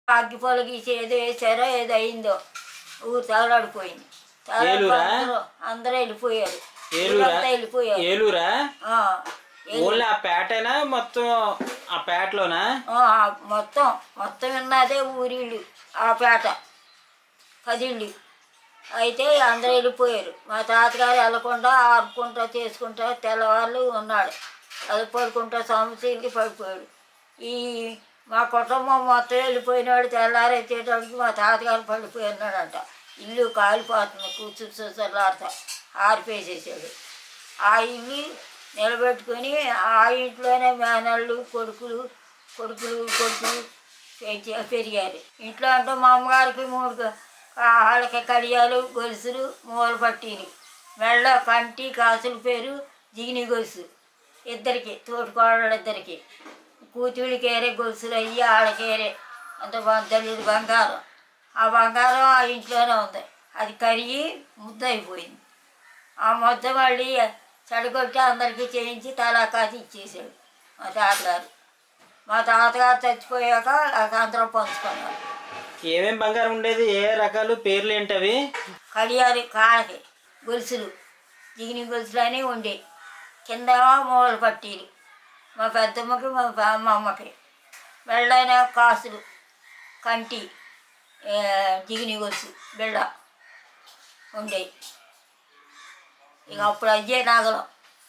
అగ్గి పొలగీసి ఏదో వేసారో ఏదో అయిందో ఊరు తగలాడిపోయింది తగలాడిపోయి ఏలూరా? అందరూ అందరూ వెళ్ళిపోయారు ఏలూరా ఊరంతా వెళ్ళిపోయారు ఏలూరా ఆ, ఏ- ఓన్లీ ఆ పేటేనా మొత్తం ఆ పేటలోనా ఆ, మొత్తం మొత్తం ఉన్నదే ఊరిళ్ళు ఆ పేట పదిళ్ళు అయితే అందరూ వెళ్ళిపోయారు మా తాతగారు వెళ్ళకుండా ఆడుకుంటా చేసుకుంటా తెల్లవాళ్ళు ఉన్నాడు అది పడుకుంటా సమస్యలకి పడిపోయాడు ఈ మా కుటుంబం మొత్తం వెళ్ళిపోయినాడు తెల్లారి వచ్చేటప్పటికి మా తాతగారు పడిపోయినాడంట ఇల్లు కాలిపోతుంది కూర్చుని చూసలాడతా ఆరిపేసేసాడు ఆ ఇల్లు నిలబెట్టుకొని ఆ ఇంట్లోనే మేనళ్ళు కొడుకులు కొడుకులు కొడుకులు పెంచి- పెరిగారు ఇంట్లో అంటే మా అమ్మగారికి మూడు క- వాళ్ళకి కడియాలు గొలుసులు మూల పట్టీలు మెళ్ళ కంటి కాసుల పేరు జిగిని గొలుసు ఇద్దరికి తోటికోడలు ఇద్దరికి కూతుళ్ళకి ఏరే గొలుసులు అయ్యి ఆడకేరే అంత తల్లిది బంగారం ఆ బంగారం ఆ ఇంట్లోనే ఉంది అది కరిగి ముద్ద అయిపోయింది ఆ ముద్ద మళ్ళీ చెడగొట్టి అందరికీ చేయించి తలాకాసి ఇచ్చేసాడు మా తాతగారు మా తాతగారు చచ్చిపోయాక అందరం పంచుకున్నారు ఏమేం బంగారం ఉండేది ఏ రకాలు పేర్లు ఏంటవి కడియాలి కాళ్ళకి గొలుసులు దిగిని గొలుసులు అని ఉండే కింద మూల పట్టీలు మా పెద్దమ్మకి మా బా- మా అమ్మకి వెళ్ళైన కాసులు కంటి ఏ, దిగిని గొలుసు బిళ్ళ ఉండేవి ఇక అప్పుడు అయ్యే నాగలం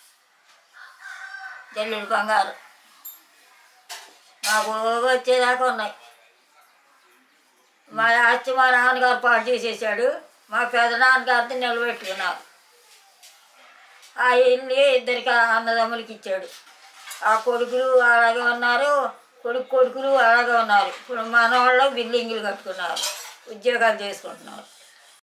జల్లుడు బంగారు నాకు వచ్చేదాకా ఉన్నాయి మా ఆస్తి మా నాన్నగారు పాటు చేసేసాడు మా పెద్ద నాన్నగారిని నిలబెట్టుకున్నారు ఆ ఇల్లు ఇద్దరికి అన్నదమ్ములకి ఇచ్చాడు ఆ కొడుకులు అలాగే ఉన్నారు కొడుకు కొడుకులు అలాగే ఉన్నారు ఇప్పుడు మన వాళ్ళు బిల్డింగులు కట్టుకున్నారు ఉద్యోగాలు చేసుకుంటున్నారు